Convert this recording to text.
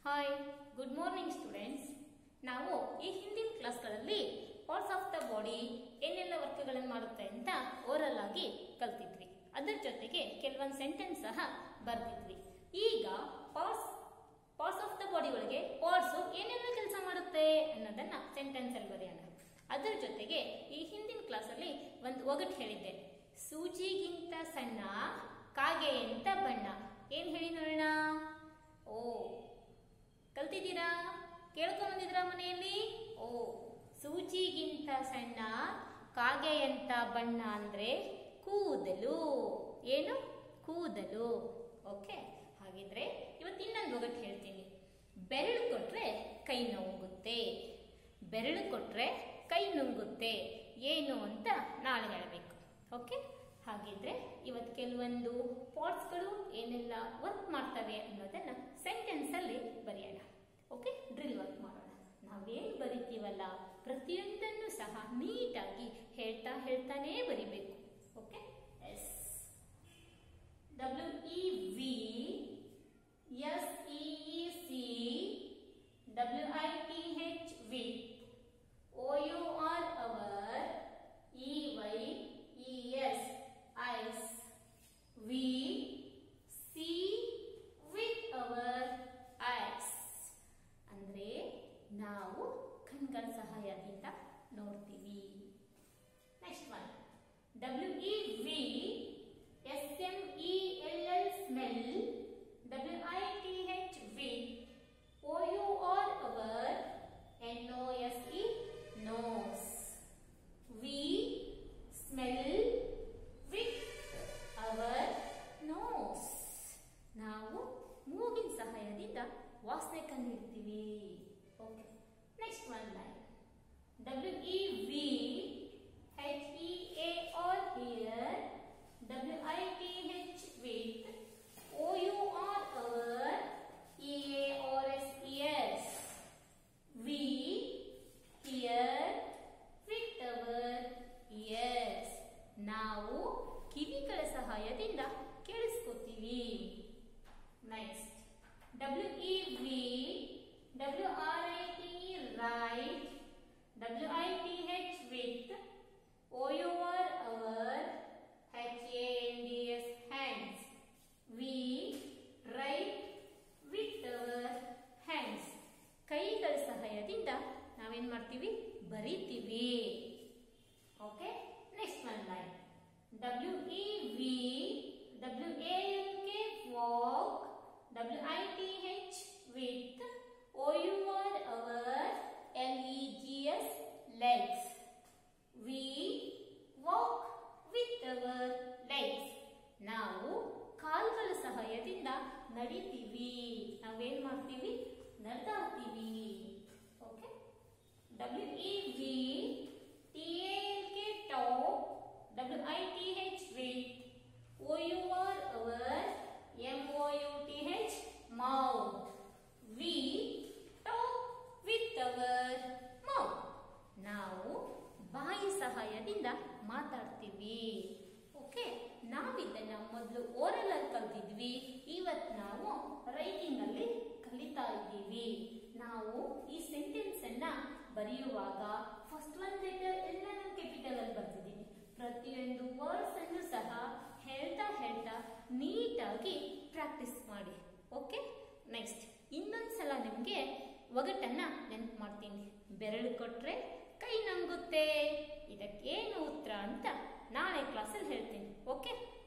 hi good morning students ನಾವು ಈ ಹಿಂದಿನ ಕ್ಲಾಸ್ಗಳಲ್ಲಿ ಪಾರ್ಟ್ಸ್ ಆಫ್ ದ ಬಾಡಿ ಏನೆಲ್ಲ ವರ್ಕ್ಗಳನ್ನು ಮಾಡುತ್ತೆ ಅಂತ ಓರಲ್ ಆಗಿ ಕಲ್ತಿದ್ವಿ ಅದರ ಜೊತೆಗೆ ಕೆಲವೊಂದು ಸೆಂಟೆನ್ಸ್ ಸಹ ಬರ್ತಿದ್ವಿ ಈಗ parts parts of the body ಒಳಗೆ ಪಾರ್ಟ್ಸ್ ಏನೆಲ್ಲ ಕೆಲಸ ಮಾಡುತ್ತೆ ಅನ್ನೋದನ್ನ ಸೆಂಟೆನ್ಸ್ ಅಲ್ಲಿ ಬರೆಯೋಣ ಅದರ ಜೊತೆಗೆ ಈ ಹಿಂದಿನ ಕ್ಲಾಸಲ್ಲಿ ಒಂದು ಒಗಟ್ ಹೇಳಿದ್ದೆ ಸೂಜಿಗಿಂತ ಸಣ್ಣ ಕಾಗೆ ಅಂತ ಬಣ್ಣ ಏನ್ ಹೇಳಿ ನೋಡೋಣ ಓ ಕಲ್ತಿದ್ದೀರಾ ಕೇಳ್ಕೊಂಡ್ ಬಂದಿದ್ರಾ ಮನೆಯಲ್ಲಿ ಓ ಸೂಜಿಗಿಂತ ಸಣ್ಣ ಕಾಗೆಯಂತ ಬಣ್ಣ ಅಂದ್ರೆ ಕೂದಲು ಏನು ಕೂದಲು ಓಕೆ ಹಾಗಿದ್ರೆ ಇವತ್ತು ಇನ್ನೊಂದು ಒಗಟ್ಟು ಹೇಳ್ತೀನಿ ಬೆರಳು ಕೊಟ್ರೆ ಕೈ ನೋವುಗುತ್ತೆ ಬೆರಳು ಕೊಟ್ರೆ ಕೈ ನುಂಗುತ್ತೆ ಏನು ಅಂತ ನಾಳೆ ಹೇಳಬೇಕು ಓಕೆ ಹಾಗಿದ್ರೆ ಇವತ್ತು ಕೆಲವೊಂದು ಪಾರ್ಟ್ಸ್ಗಳು ಏನೆಲ್ಲ ವರ್ಕ್ ಮಾಡ್ತವೆ ಅನ್ನೋದನ್ನ ಸೆಂಟೆನ್ಸ್ ಅಲ್ಲಿ ಬರೆಯೋಣ ಓಕೆ ಡ್ರಿಲ್ ವರ್ಕ್ ಮಾಡೋಣ ನಾವೇನ್ ಬರಿತೀವಲ್ಲ ಪ್ರತಿಯೊಂದನ್ನು ಸಹ ನೀಟಾಗಿ ಹೇಳ್ತಾ ಹೇಳ್ತಾನೇ ಬರಿಬೇಕು okay S W E we S E see W I T H we O U R our E Y E S eyes we see with our eyes ಅಂದ್ರೆ ನಾವು ಕಣ್ಗಳ ಸಹಾಯದಿಂದ ನೋಡ್ತೀವಿ next one W E we S M E L L smell W I T H we O U R our N O S E nose we smell with our nose ನಾವು ಮೂಗಿನ ಸಹಾಯದಿಂದ ವಾಸನೆ ಕಂಡಿಡ್ತೀವಿ okay next one line W E we H E A R hear W I T H with O U R our E A R S E S we hear with our ears ನಾವು ಕಿವಿಗಳ ಸಹಾಯದಿಂದ ಕೇಳಿಸ್ಕೊತೀವಿ next W E we W R I T write W I T H with O U R our H A N D S hands we write with our hands ಕೈಗಳ ಸಹಾಯದಿಂದ ನಾವೇನ್ ಮಾಡ್ತೀವಿ ಬರಿತೀವಿ okay next one line W E we W A L K walk W I T H with O U R our L E G S legs we walk with our legs ನಾವು ಕಾಲ್ಗಳ ಸಹಾಯದಿಂದ ನಡಿತೀವಿ ನಾವೇನ್ ಮಾಡ್ತೀವಿ ನಡೆದಾಡ್ತೀವಿ okay W E we T L K talk W I T H with O U R our M O U T H mouth we talk with our mouth ನಾವು ಬಾಯಿ ಸಹಾಯದಿಂದ ಮಾತಾಡ್ತೀವಿ ಓಕೆ ನಾವಿದನ್ನ ಮೊದಲು ಓರಲ್ ಅಲ್ಲಿ ಕಲ್ತಿದ್ವಿ ಇವತ್ತು ನಾವು ರೈಟಿಂಗ್ ಅಲ್ಲಿ ಕಲಿತಾ ಇದ್ದೀವಿ ನಾವು ಈ ಸೆಂಟೆನ್ಸ್ ಅನ್ನ ಬರೆಯುವಾಗ ಫಸ್ಟ್ ಒನ್ ಲೆಟರ್ ಎಲ್ಲ ನಾನು ಕ್ಯಾಪಿಟಲ್ ಅಲ್ಲಿ ಬರ್ತಿದ್ದೀನಿ ಪ್ರತಿಯೊಂದು ವರ್ಡ್ಸ್ ಅನ್ನು ಸಹ ಹೇಳ್ತಾ ಹೇಳ್ತಾ ನೀಟಾಗಿ ಪ್ರಾಕ್ಟೀಸ್ ಮಾಡಿ ಓಕೆ ನೆಕ್ಸ್ಟ್ ಇನ್ನೊಂದ್ಸಲ ನಿಮ್ಗೆ ಒಗಟನ್ನ ನೆನಪು ಮಾಡ್ತೀನಿ ಬೆರಳು ಕೊಟ್ರೆ ಕೈ ನಂಗುತ್ತೆ ಇದಕ್ಕೇನು ಉತ್ತರ ಅಂತ ನಾಳೆ ಕ್ಲಾಸಲ್ಲಿ ಹೇಳ್ತೀನಿ ಓಕೆ